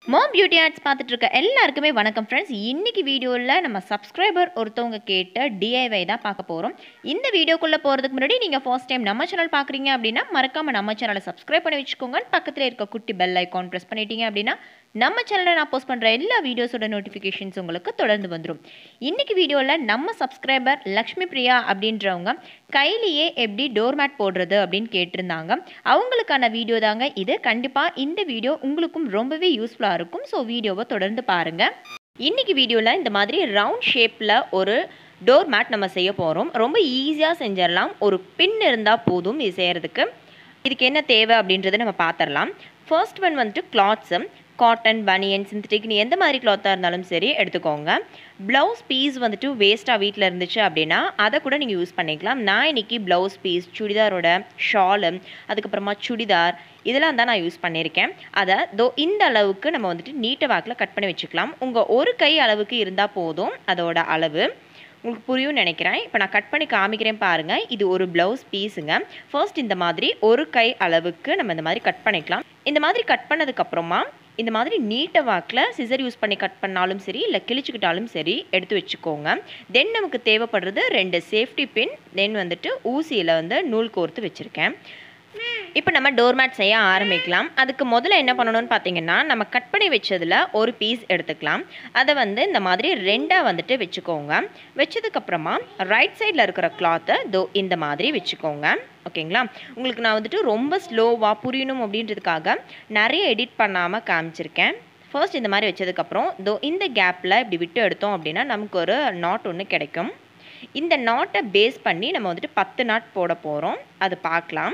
மாம் beauty arts பார்த்துட்டு இருக்க எல்லாருக்குமே வணக்கம் ஃப்ரெண்ட்ஸ் இன்னைக்கு வீடியோவில் நம்ம சப்ஸ்கிரைபர் ஒருத்தவங்க கேட்ட டிஐவை தான் பார்க்க போகிறோம் இந்த வீடியோக்குள்ளே போகிறதுக்கு முன்னாடி நீங்கள் ஃபர்ஸ்ட் டைம் நம்ம சேனல் பார்க்குறீங்க அப்படின்னா மறக்காம நம்ம சேனலை சப்ஸ்கிரைப் பண்ணி வச்சுக்கோங்க பக்கத்தில் இருக்க குட்டி பெல் ஐக்கான் ப்ரெஸ் பண்ணிட்டீங்க அப்படின்னா நம்ம சேனலில் நான் போஸ்ட் பண்ணுற எல்லா வீடியோஸோட நோட்டிஃபிகேஷன்ஸ் உங்களுக்கு தொடர்ந்து வந்துடும் இன்னைக்கு வீடியோவில் நம்ம சப்ஸ்கிரைபர் லக்ஷ்மி பிரியா அப்படின்றவங்க கையிலேயே எப்படி டோர்மேட் போடுறது அப்படின்னு கேட்டிருந்தாங்க அவங்களுக்கான வீடியோ தாங்க இது கண்டிப்பாக இந்த வீடியோ உங்களுக்கும் ரொம்பவே யூஸ்ஃபுல்லாக இருக்கும் ஸோ வீடியோவை தொடர்ந்து பாருங்கள் இன்னைக்கு வீடியோவில் இந்த மாதிரி ரவுண்ட் ஷேப்பில் ஒரு டோர் மேட் நம்ம செய்ய போகிறோம் ரொம்ப ஈஸியாக செஞ்சிடலாம் ஒரு பின் இருந்தால் போதும் இது செய்கிறதுக்கு இதுக்கு என்ன தேவை அப்படின்றத நம்ம பார்த்துடலாம் ஃபர்ஸ்ட் ஒன் வந்துட்டு கிளாத்ஸு காட்டன் பனியன் சிந்தட்டிக் நீ எந்த மாதிரி கிளாத்தாக இருந்தாலும் சரி எடுத்துக்கோங்க ப்ளவுஸ் பீஸ் வந்துட்டு வேஸ்ட்டாக வீட்டில் இருந்துச்சு அப்படின்னா அதை கூட நீங்கள் யூஸ் பண்ணிக்கலாம் நான் இன்னைக்கு ப்ளவுஸ் பீஸ் சுடிதாரோட ஷாலு அதுக்கப்புறமா சுடிதார் இதெல்லாம் தான் நான் யூஸ் பண்ணியிருக்கேன் அதை தோ இந்த அளவுக்கு நம்ம வந்துட்டு நீட்ட வாக்கில் கட் பண்ணி வச்சுக்கலாம் உங்கள் ஒரு கை அளவுக்கு இருந்தால் போதும் அதோட அளவு உங்களுக்கு புரியும்னு நினைக்கிறேன் இப்போ நான் கட் பண்ணி காமிக்கிறேன் பாருங்கள் இது ஒரு ப்ளவுஸ் பீஸுங்க ஃபர்ஸ்ட் இந்த மாதிரி ஒரு கை அளவுக்கு நம்ம இந்த மாதிரி கட் பண்ணிக்கலாம் இந்த மாதிரி கட் பண்ணதுக்கப்புறமா இந்த மாதிரி நீட்ட வாக்கில் சிசர் யூஸ் பண்ணி கட் பண்ணாலும் சரி இல்லை கிழிச்சுக்கிட்டாலும் சரி எடுத்து வச்சுக்கோங்க தென் நமக்கு தேவைப்படுறது ரெண்டு சேஃப்டி பின் தென் வந்துட்டு ஊசியில் வந்து நூல் கோர்த்து வச்சுருக்கேன் இப்போ நம்ம டோர்மேட் செய்ய ஆரம்பிக்கலாம் அதுக்கு முதல்ல என்ன பண்ணணும்னு பார்த்தீங்கன்னா நம்ம கட் பண்ணி வச்சதில் ஒரு பீஸ் எடுத்துக்கலாம் அதை வந்து இந்த மாதிரி ரெண்டாக வந்துட்டு வச்சுக்கோங்க வச்சதுக்கப்புறமா ரைட் சைடில் இருக்கிற கிளாத்தை தோ இந்த மாதிரி வச்சுக்கோங்க ஓகேங்களா உங்களுக்கு நான் வந்துட்டு ரொம்ப ஸ்லோவாக புரியணும் அப்படின்றதுக்காக நிறைய எடிட் பண்ணாமல் காமிச்சிருக்கேன் ஃபர்ஸ்ட் இந்த மாதிரி வச்சதுக்கப்புறம் தோ இந்த கேப்பில் இப்படி விட்டு எடுத்தோம் அப்படின்னா நமக்கு ஒரு நாட் ஒன்று கிடைக்கும் இந்த நாட்டை பேஸ் பண்ணி நம்ம வந்துட்டு பத்து நாட் போட போகிறோம் அது பார்க்கலாம்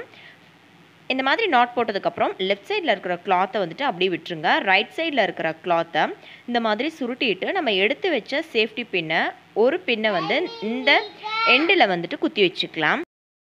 இந்த மாதிரி நாட் போட்டதுக்கப்புறம் லெஃப்ட் சைடில் இருக்கிற கிளாத்தை வந்துட்டு அப்படியே விட்டுருங்க ரைட் சைடில் இருக்கிற கிளாத்தை இந்த மாதிரி சுருட்டிட்டு நம்ம எடுத்து வச்ச சேஃப்டி பின்னை ஒரு பின்னை வந்து இந்த எண்டில் வந்துட்டு குத்தி வச்சுக்கலாம்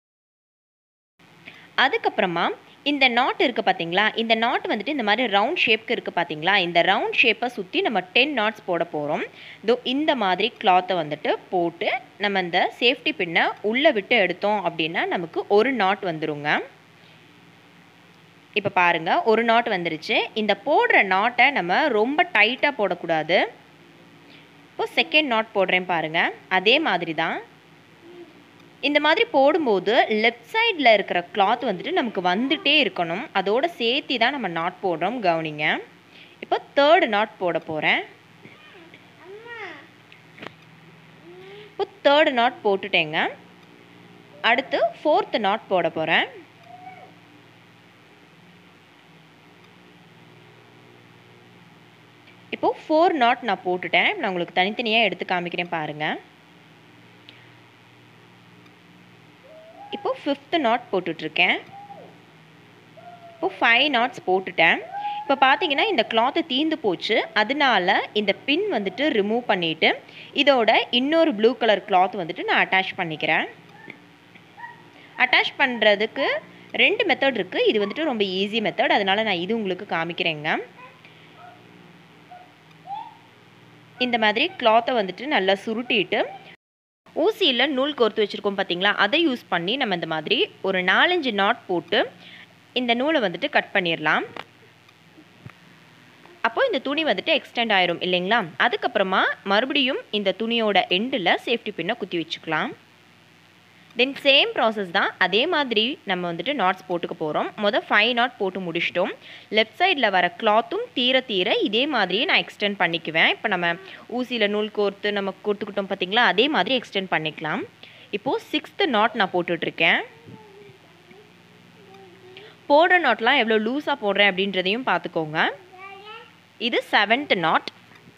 அதுக்கப்புறமா இந்த நாட் இருக்குது பார்த்தீங்களா இந்த நாட் வந்துட்டு இந்த மாதிரி ரவுண்ட் ஷேப்க்கு இருக்குது பார்த்தீங்களா இந்த ரவுண்ட் ஷேப்பை சுற்றி நம்ம டென் நாட்ஸ் போட போகிறோம் இதோ இந்த மாதிரி கிளாத்தை வந்துட்டு போட்டு நம்ம இந்த சேஃப்டி பின்னை உள்ளே விட்டு எடுத்தோம் அப்படின்னா நமக்கு ஒரு நாட் வந்துருங்க இப்போ பாருங்கள் ஒரு நாட் வந்துருச்சு இந்த போடுற நாட்டை நம்ம ரொம்ப டைட்டாக போடக்கூடாது இப்போ செகண்ட் நாட் போடுறேன் பாருங்கள் அதே மாதிரி தான் இந்த மாதிரி போடும்போது லெஃப்ட் சைடில் இருக்கிற கிளாத் வந்துட்டு நமக்கு வந்துட்டே இருக்கணும் அதோட சேர்த்தி தான் நம்ம நாட் போடுறோம் கவனிங்க இப்போ தேர்டு நாட் போட போகிறேன் இப்போ தேர்டு நாட் போட்டுட்டேங்க அடுத்து ஃபோர்த்து நாட் போட போகிறேன் இப்போது ஃபோர் நாட் நான் போட்டுட்டேன் நான் உங்களுக்கு தனித்தனியாக எடுத்து காமிக்கிறேன் பாருங்கள் இப்போ ஃபிஃப்த்து நாட் போட்டுட்ருக்கேன் இப்போ ஃபைவ் நாட்ஸ் போட்டுட்டேன் இப்போ பார்த்தீங்கன்னா இந்த கிளாத்து தீந்து போச்சு அதனால இந்த பின் வந்துட்டு ரிமூவ் பண்ணிவிட்டு இதோட இன்னொரு ப்ளூ கலர் கிளாத் வந்துட்டு நான் அட்டாச் பண்ணிக்கிறேன் அட்டாச் பண்ணுறதுக்கு ரெண்டு மெத்தட் இருக்குது இது வந்துட்டு ரொம்ப ஈஸி மெத்தட் அதனால் நான் இது உங்களுக்கு காமிக்கிறேங்க இந்த மாதிரி கிளாத்தை வந்துட்டு நல்லா சுருட்டிட்டு ஊசியில் நூல் கோர்த்து வச்சுருக்கோம் பார்த்தீங்களா அதை யூஸ் பண்ணி நம்ம இந்த மாதிரி ஒரு நாலஞ்சு நாட் போட்டு இந்த நூலை வந்துட்டு கட் பண்ணிடலாம் அப்போது இந்த துணி வந்துட்டு எக்ஸ்டெண்ட் ஆயிரும் இல்லைங்களா அதுக்கப்புறமா மறுபடியும் இந்த துணியோட எண்டில் சேஃப்டி பின்னை குத்தி வச்சுக்கலாம் தென் சேம் ப்ராசஸ் தான் அதே மாதிரி நம்ம வந்துட்டு நாட்ஸ் போட்டுக்க போகிறோம் மொதல் ஃபைவ் நாட் போட்டு முடிச்சிட்டோம் லெஃப்ட் சைடில் வர கிளாத்தும் தீர தீர இதே மாதிரியே நான் எக்ஸ்டெண்ட் பண்ணிக்குவேன் இப்போ நம்ம ஊசியில் நூல் கோர்த்து நம்ம கொடுத்துக்கிட்டோம் பார்த்தீங்களா அதே மாதிரி எக்ஸ்டெண்ட் பண்ணிக்கலாம் இப்போது சிக்ஸ்த்து நாட் நான் போட்டுட்ருக்கேன் போடுற நாட்லாம் எவ்வளோ லூஸாக போடுறேன் அப்படின்றதையும் பார்த்துக்கோங்க இது செவன்த் நாட்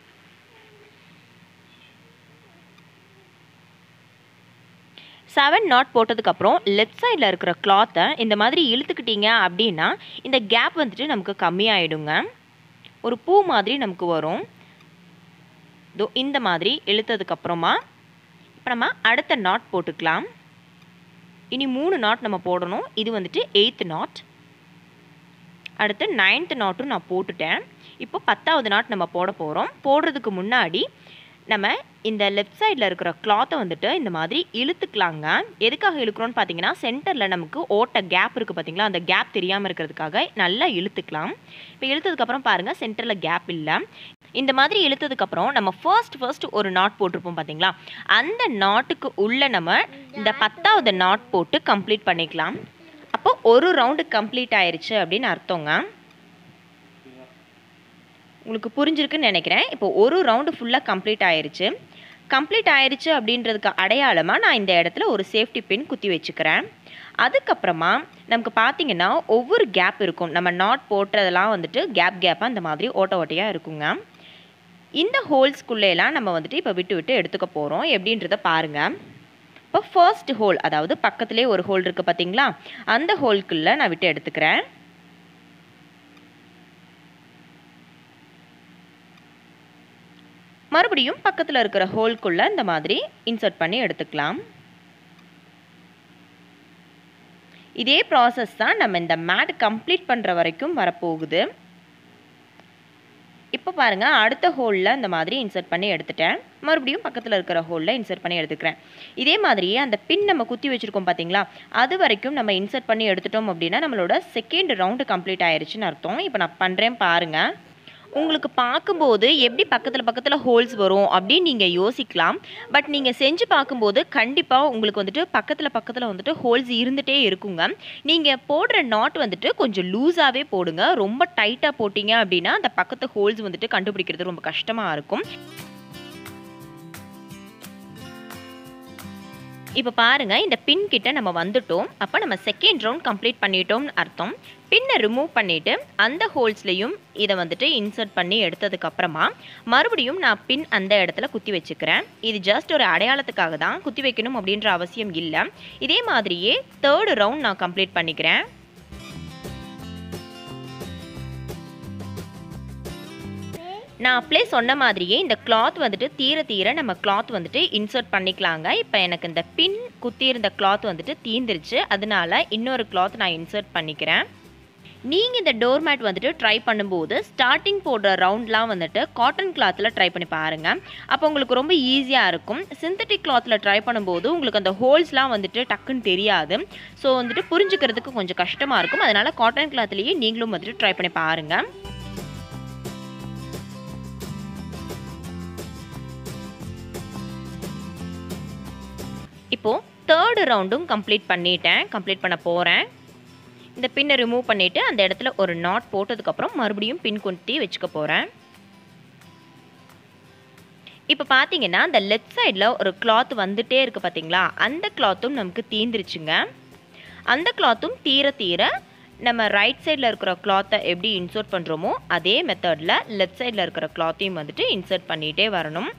செவன் நாட் போட்டதுக்கப்புறம் லெஃப்ட் சைடில் இருக்கிற கிளாத்தை இந்த மாதிரி இழுத்துக்கிட்டீங்க அப்படின்னா இந்த கேப் வந்துட்டு நமக்கு கம்மியாயிடுங்க ஒரு பூ மாதிரி நமக்கு வரும் தோ இந்த மாதிரி இழுத்ததுக்கப்புறமா இப்போ நம்ம அடுத்த நாட் போட்டுக்கலாம் இனி மூணு நாட் நம்ம போடணும் இது வந்துட்டு எயித்து நாட் அடுத்து நைன்த்து நாட்டும் நான் போட்டுட்டேன் இப்போ பத்தாவது நாட் நம்ம போட போகிறோம் போடுறதுக்கு முன்னாடி நம்ம இந்த லெஃப்ட் சைடில் இருக்கிற கிளாத்தை வந்துட்டு இந்த மாதிரி இழுத்துக்கலாங்க எதுக்காக இழுக்கிறோன்னு பார்த்தீங்கன்னா சென்டரில் நமக்கு ஓட்ட கேப் இருக்குது பார்த்தீங்களா அந்த கேப் தெரியாமல் இருக்கிறதுக்காக நல்லா இழுத்துக்கலாம் இப்போ இழுத்ததுக்கப்புறம் பாருங்கள் சென்டரில் கேப் இல்லை இந்த மாதிரி இழுத்ததுக்கப்புறம் நம்ம ஃபர்ஸ்ட் ஃபர்ஸ்ட் ஒரு நாட் போட்டிருப்போம் பார்த்தீங்களா அந்த நாட்டுக்கு உள்ளே நம்ம இந்த பத்தாவது நாட் போட்டு கம்ப்ளீட் பண்ணிக்கலாம் அப்போ ஒரு ரவுண்டு கம்ப்ளீட் ஆயிருச்சு அப்படின்னு அர்த்தங்க உங்களுக்கு புரிஞ்சிருக்குன்னு நினைக்கிறேன் இப்போ ஒரு ரவுண்டு ஃபுல்லாக கம்ப்ளீட் ஆயிருச்சு கம்ப்ளீட் ஆயிருச்சு அப்படின்றதுக்கு அடையாளமாக நான் இந்த இடத்துல ஒரு சேஃப்டி பின் குத்தி வச்சுக்கிறேன் அதுக்கப்புறமா நமக்கு பார்த்தீங்கன்னா ஒவ்வொரு கேப் இருக்கும் நம்ம நாட் போட்டதெல்லாம் வந்துட்டு கேப் கேப்பாக இந்த மாதிரி ஓட்ட ஓட்டையாக இருக்குங்க இந்த ஹோல்ஸ்குள்ளேலாம் நம்ம வந்துட்டு இப்போ விட்டு விட்டு எடுத்துக்க போகிறோம் எப்படின்றத பாருங்கள் இப்போ ஃபர்ஸ்ட் ஹோல் அதாவது பக்கத்துலேயே ஒரு ஹோல் இருக்குது பார்த்தீங்களா அந்த ஹோல்குள்ளே நான் விட்டு எடுத்துக்கிறேன் மறுபடியும் பக்கத்தில் இருக்கிற ஹோல்குள்ளே இந்த மாதிரி இன்சர்ட் பண்ணி எடுத்துக்கலாம் இதே ப்ராசஸ் தான் நம்ம இந்த மேட் கம்ப்ளீட் பண்ணுற வரைக்கும் வரப்போகுது இப்போ பாருங்கள் அடுத்த ஹோலில் இந்த மாதிரி இன்சர்ட் பண்ணி எடுத்துட்டேன் மறுபடியும் பக்கத்தில் இருக்கிற ஹோலில் இன்சர்ட் பண்ணி எடுத்துக்கிறேன் இதே மாதிரியே அந்த பின் நம்ம குத்தி வச்சுருக்கோம் பார்த்தீங்களா அது வரைக்கும் நம்ம இன்சர்ட் பண்ணி எடுத்துட்டோம் அப்படின்னா நம்மளோட செகண்ட் ரவுண்டு கம்ப்ளீட் ஆயிருச்சுன்னு அர்த்தம் இப்போ நான் பண்ணுறேன் பாருங்கள் உங்களுக்கு பார்க்கும்போது எப்படி பக்கத்தில் பக்கத்தில் ஹோல்ஸ் வரும் அப்படின்னு நீங்கள் யோசிக்கலாம் பட் நீங்கள் செஞ்சு பார்க்கும்போது கண்டிப்பாக உங்களுக்கு வந்துட்டு பக்கத்தில் பக்கத்தில் வந்துட்டு ஹோல்ஸ் இருந்துகிட்டே இருக்குங்க நீங்கள் போடுற நாட் வந்துட்டு கொஞ்சம் லூஸாகவே போடுங்க ரொம்ப டைட்டாக போட்டிங்க அப்படின்னா அந்த பக்கத்து ஹோல்ஸ் வந்துட்டு கண்டுபிடிக்கிறது ரொம்ப கஷ்டமாக இருக்கும் இப்போ பாருங்க இந்த பின் கிட்ட நம்ம வந்துட்டோம் அப்போ நம்ம செகண்ட் ரவுண்ட் கம்ப்ளீட் பண்ணிட்டோம்னு அர்த்தம் பின்னை ரிமூவ் பண்ணிவிட்டு அந்த ஹோல்ஸ்லையும் இதை வந்துட்டு இன்சர்ட் பண்ணி எடுத்ததுக்கு அப்புறமா மறுபடியும் நான் பின் அந்த இடத்துல குத்தி வச்சுக்கிறேன் இது ஜஸ்ட் ஒரு அடையாளத்துக்காக தான் குத்தி வைக்கணும் அப்படின்ற அவசியம் இல்லை இதே மாதிரியே தேர்டு ரவுண்ட் நான் கம்ப்ளீட் பண்ணிக்கிறேன் நான் அப்ளே சொன்ன மாதிரியே இந்த கிளாத் வந்துட்டு தீர தீர நம்ம கிளாத் வந்துட்டு இன்சர்ட் பண்ணிக்கலாங்க இப்போ எனக்கு இந்த பின் குத்தி இருந்த கிளாத் வந்துட்டு தீந்துருச்சு அதனால இன்னொரு கிளாத் நான் இன்சர்ட் பண்ணிக்கிறேன் நீங்கள் இந்த டோர் மேட் வந்துட்டு ட்ரை பண்ணும்போது ஸ்டார்டிங் போடுற ரவுண்ட்லாம் வந்துட்டு காட்டன் கிளாத்தில் ட்ரை பண்ணி பாருங்கள் அப்போ உங்களுக்கு ரொம்ப ஈஸியாக இருக்கும் சிந்தட்டிக் கிளாத்தில் ட்ரை பண்ணும்போது உங்களுக்கு அந்த ஹோல்ஸ்லாம் வந்துட்டு டக்குன்னு தெரியாது ஸோ வந்துட்டு புரிஞ்சுக்கிறதுக்கு கொஞ்சம் கஷ்டமாக இருக்கும் அதனால் காட்டன் கிளாத்லேயே நீங்களும் வந்துட்டு ட்ரை பண்ணி பாருங்கள் இப்போது தேர்டு ரவுண்டும் கம்ப்ளீட் பண்ணிட்டேன் கம்ப்ளீட் பண்ண போகிறேன் இந்த பின்னை ரிமூவ் பண்ணிவிட்டு அந்த இடத்துல ஒரு நாட் போட்டதுக்கப்புறம் மறுபடியும் பின் குத்தி வச்சுக்க போகிறேன் இப்போ பார்த்தீங்கன்னா அந்த லெஃப்ட் சைடில் ஒரு கிளாத் வந்துட்டே இருக்குது பார்த்தீங்களா அந்த கிளாத்தும் நமக்கு தீந்துருச்சுங்க அந்த கிளாத்தும் தீர தீர நம்ம ரைட் சைடில் இருக்கிற கிளாத்தை எப்படி இன்சர்ட் பண்ணுறோமோ அதே மெத்தடில் லெஃப்ட் சைடில் இருக்கிற கிளாத்தையும் வந்துட்டு இன்சர்ட் பண்ணிகிட்டே வரணும்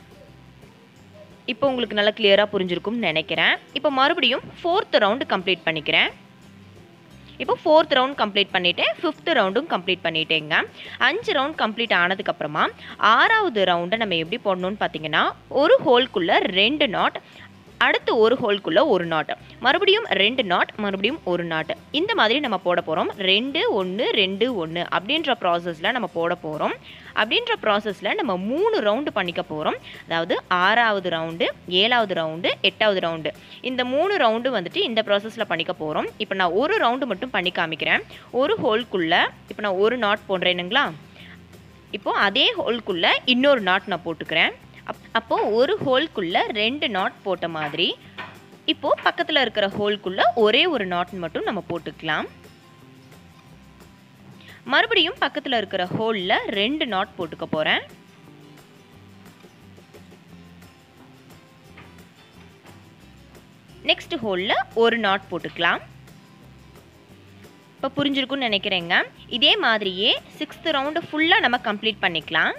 இப்போ உங்களுக்கு நல்லா கிளியராக புரிஞ்சிருக்கும்னு நினைக்கிறேன் இப்போ மறுபடியும் ஃபோர்த் ரவுண்டு கம்ப்ளீட் பண்ணிக்கிறேன் இப்போ ஃபோர்த் ரவுண்ட் கம்ப்ளீட் பண்ணிவிட்டேன் ஃபிஃப்த் ரவுண்டும் கம்ப்ளீட் பண்ணிட்டேங்க அஞ்சு ரவுண்ட் கம்ப்ளீட் ஆனதுக்கப்புறமா ஆறாவது ரவுண்டை நம்ம எப்படி போடணும்னு பார்த்தீங்கன்னா ஒரு ஹோல்குள்ளே ரெண்டு நாட் அடுத்து ஒரு ஹோல்குள்ளே ஒரு நாட் மறுபடியும் ரெண்டு நாட் மறுபடியும் ஒரு நாட் இந்த மாதிரி நம்ம போட போகிறோம் ரெண்டு ஒன்று ரெண்டு ஒன்று அப்படின்ற ப்ராசஸில் நம்ம போட போகிறோம் அப்படின்ற ப்ராசஸில் நம்ம மூணு ரவுண்டு பண்ணிக்க போகிறோம் அதாவது ஆறாவது ரவுண்டு ஏழாவது ரவுண்டு எட்டாவது ரவுண்டு இந்த மூணு ரவுண்டு வந்துட்டு இந்த ப்ராசஸில் பண்ணிக்க போகிறோம் இப்போ நான் ஒரு ரவுண்டு மட்டும் பண்ணி காமிக்கிறேன் ஒரு ஹோல்குள்ளே இப்போ நான் ஒரு நாட் போடுறேனுங்களா இப்போது அதே ஹோல்குள்ளே இன்னொரு நாட் நான் போட்டுக்கிறேன் அப் அப்போது ஒரு ஹோல்குள்ளே ரெண்டு நாட் போட்ட மாதிரி இப்போது பக்கத்தில் இருக்கிற ஹோல்குள்ளே ஒரே ஒரு நாட் மட்டும் நம்ம போட்டுக்கலாம் மறுபடியும் பக்கத்தில் இருக்கிற ஹோலில் ரெண்டு நாட் போட்டுக்க போகிறேன் நெக்ஸ்ட் ஹோலில் ஒரு நாட் போட்டுக்கலாம் இப்போ புரிஞ்சிருக்கும்னு நினைக்கிறேங்க இதே மாதிரியே சிக்ஸ்த் ரவுண்டு ஃபுல்லாக நம்ம கம்ப்ளீட் பண்ணிக்கலாம்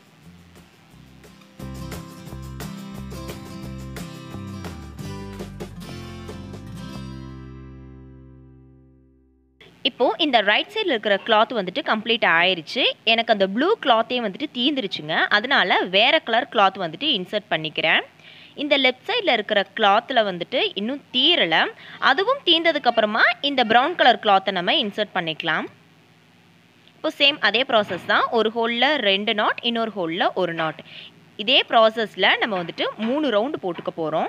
இப்போது இந்த ரைட் சைடில் இருக்கிற கிளாத் வந்துட்டு கம்ப்ளீட் ஆயிருச்சு எனக்கு அந்த ப்ளூ கிளாத்தே வந்துட்டு தீந்துருச்சுங்க அதனால வேறு கலர் கிளாத் வந்துட்டு இன்சர்ட் பண்ணிக்கிறேன் இந்த லெஃப்ட் சைடில் இருக்கிற கிளாத்தில் வந்துட்டு இன்னும் தீரலை அதுவும் தீர்ந்ததுக்கப்புறமா இந்த ப்ரௌன் கலர் கிளாத்தை நம்ம இன்சர்ட் பண்ணிக்கலாம் இப்போ சேம் அதே ப்ராசஸ் தான் ஒரு ஹோலில் ரெண்டு நாட் இன்னொரு ஹோலில் ஒரு நாட் இதே ப்ராசஸில் நம்ம வந்துட்டு மூணு ரவுண்டு போட்டுக்க போகிறோம்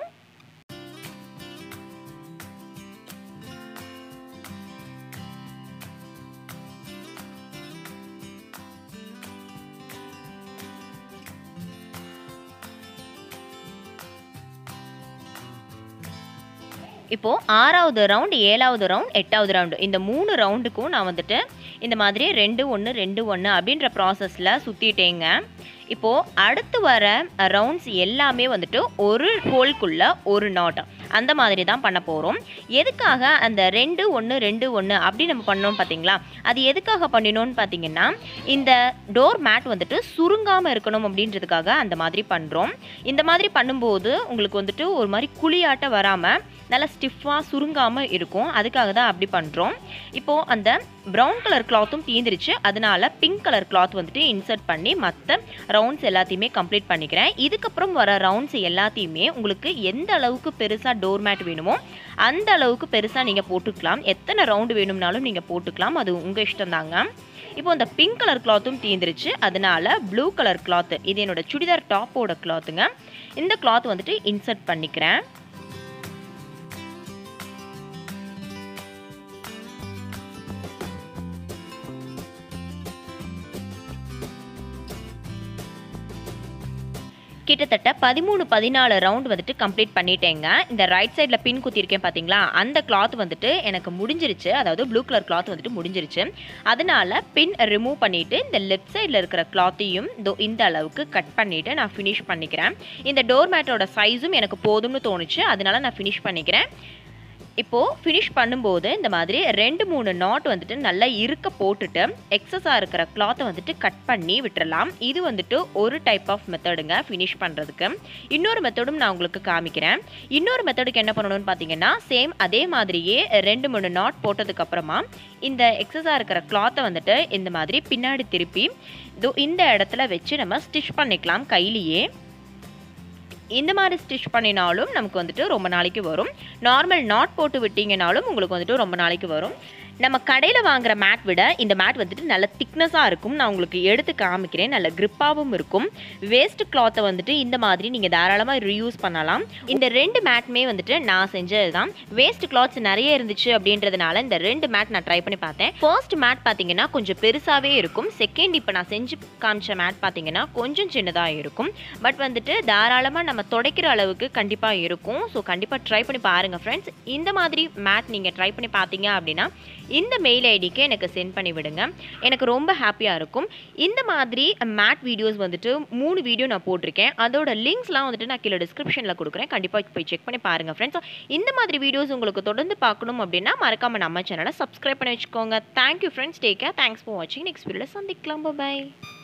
இப்போது ஆறாவது ரவுண்ட் ஏழாவது ரவுண்ட் எட்டாவது ரவுண்டு இந்த மூணு ரவுண்டுக்கும் நான் வந்துட்டு இந்த மாதிரி ரெண்டு ஒன்று ரெண்டு ஒன்று அப்படின்ற ப்ராசஸில் சுற்றிட்டேங்க இப்போது அடுத்து வர ரவுண்ட்ஸ் எல்லாமே வந்துட்டு ஒரு ஹோல்குள்ளே ஒரு நாட் அந்த மாதிரி தான் பண்ண போகிறோம் எதுக்காக அந்த ரெண்டு ஒன்று ரெண்டு ஒன்று அப்படி நம்ம பண்ணோம் பார்த்தீங்களா அது எதுக்காக பண்ணினோன்னு பார்த்தீங்கன்னா இந்த டோர் மேட் வந்துட்டு சுருங்காமல் இருக்கணும் அப்படின்றதுக்காக அந்த மாதிரி பண்ணுறோம் இந்த மாதிரி பண்ணும்போது உங்களுக்கு வந்துட்டு ஒரு மாதிரி குழியாட்ட வராமல் நல்லா ஸ்டிஃபாக சுருங்காமல் இருக்கும் அதுக்காக தான் அப்படி பண்ணுறோம் இப்போது அந்த ப்ரௌன் கலர் கிளாத்தும் தீந்துருச்சு அதனால பிங்க் கலர் கிளாத் வந்துட்டு இன்சர்ட் பண்ணி மற்ற ரவுண்ட்ஸ் எல்லாத்தையுமே கம்ப்ளீட் பண்ணிக்கிறேன் இதுக்கப்புறம் வர ரவுண்ட்ஸ் எல்லாத்தையுமே உங்களுக்கு எந்த அளவுக்கு பெருசாக டோர் மேட் வேணுமோ அந்த அளவுக்கு பெருசாக நீங்கள் போட்டுக்கலாம் எத்தனை ரவுண்டு வேணும்னாலும் நீங்கள் போட்டுக்கலாம் அது உங்கள் இஷ்டம் தாங்க இப்போ இந்த பிங்க் கலர் கிளாத்தும் தீந்துருச்சு அதனால ப்ளூ கலர் கிளாத்து இது என்னோட சுடிதார் டாப்போட கிளாத்துங்க இந்த கிளாத் வந்துட்டு இன்சர்ட் பண்ணிக்கிறேன் கிட்டத்தட்ட பதிமூணு பதினாலு ரவுண்ட் வந்துட்டு கம்ப்ளீட் பண்ணிட்டேங்க இந்த ரைட் சைடில் பின் குத்திருக்கேன் பார்த்தீங்களா அந்த கிளாத் வந்துட்டு எனக்கு முடிஞ்சிருச்சு அதாவது ப்ளூ கலர் கிளாத் வந்துட்டு முடிஞ்சிருச்சு அதனால பின் ரிமூவ் பண்ணிவிட்டு இந்த லெஃப்ட் சைடில் இருக்கிற கிளாத்தையும் இந்த அளவுக்கு கட் பண்ணிவிட்டு நான் ஃபினிஷ் பண்ணிக்கிறேன் இந்த டோர் மேட்டோட சைஸும் எனக்கு போதும்னு தோணுச்சு அதனால நான் ஃபினிஷ் பண்ணிக்கிறேன் இப்போது ஃபினிஷ் பண்ணும்போது இந்த மாதிரி ரெண்டு மூணு நாட் வந்துட்டு நல்லா இருக்க போட்டுட்டு எக்ஸஸாக இருக்கிற கிளாத்தை வந்துட்டு கட் பண்ணி விட்டுறலாம் இது வந்துட்டு ஒரு டைப் ஆஃப் மெத்தடுங்க ஃபினிஷ் பண்ணுறதுக்கு இன்னொரு மெத்தடும் நான் உங்களுக்கு காமிக்கிறேன் இன்னொரு மெத்தடுக்கு என்ன பண்ணணும்னு பார்த்தீங்கன்னா சேம் அதே மாதிரியே ரெண்டு மூணு நாட் போட்டதுக்கப்புறமா இந்த எக்ஸஸாக இருக்கிற கிளாத்தை வந்துட்டு இந்த மாதிரி பின்னாடி திருப்பி இந்த இடத்துல வச்சு நம்ம ஸ்டிச் பண்ணிக்கலாம் கையிலேயே இந்த மாதிரி ஸ்டிச் பண்ணினாலும் நமக்கு வந்துட்டு ரொம்ப நாளைக்கு வரும் நார்மல் நாட் போட்டு விட்டீங்கனாலும் உங்களுக்கு வந்துட்டு ரொம்ப நாளைக்கு வரும் நம்ம கடையில் வாங்குற மேட் விட இந்த மேட் வந்துட்டு நல்ல திக்னஸாக இருக்கும் நான் உங்களுக்கு எடுத்து காமிக்கிறேன் நல்ல grip-ஆவும் இருக்கும் வேஸ்ட் கிளாத்தை வந்துட்டு இந்த மாதிரி நீங்கள் தாராளமாக ரீயூஸ் பண்ணலாம் இந்த ரெண்டு மேட்டுமே வந்துட்டு நான் செஞ்சது தான் வேஸ்ட் கிளாத்ஸ் நிறைய இருந்துச்சு அப்படின்றதுனால இந்த ரெண்டு மேட் நான் ட்ரை பண்ணி பார்த்தேன் ஃபர்ஸ்ட் மேட் பார்த்தீங்கன்னா கொஞ்சம் பெருசாகவே இருக்கும் செகண்ட் இப்போ நான் செஞ்சு காமிச்ச மேட் பார்த்தீங்கன்னா கொஞ்சம் சின்னதாக இருக்கும் பட் வந்துட்டு தாராளமாக நம்ம துடைக்கிற அளவுக்கு கண்டிப்பாக இருக்கும் ஸோ கண்டிப்பாக ட்ரை பண்ணி பாருங்கள் ஃப்ரெண்ட்ஸ் இந்த மாதிரி மேட் நீங்கள் ட்ரை பண்ணி பார்த்தீங்க அப்படின்னா இந்த மெயில் ஐடிக்கு எனக்கு சென்ட் பண்ணி விடுங்க எனக்கு ரொம்ப ஹாப்பியாக இருக்கும் இந்த மாதிரி மேட் வீடியோஸ் வந்துட்டு மூணு வீடியோ நான் போட்டிருக்கேன் அதோட லிங்க்ஸ்லாம் வந்துட்டு நான் கீழே டிஸ்கிரிப்ஷனில் கொடுக்குறேன் கண்டிப்பாக போய் செக் பண்ணி பாருங்கள் ஃப்ரெண்ட்ஸ் இந்த மாதிரி வீடியோஸ் உங்களுக்கு தொடர்ந்து பார்க்கணும் அப்படின்னா மறக்காமல் நம்ம சேனலை சப்ஸ்கிரைப் பண்ணி வச்சுக்கோங்க thank you friends take care thanks for வாட்சிங் நெக்ஸ்ட் வீடியோவில் சந்திக்கலாம் பை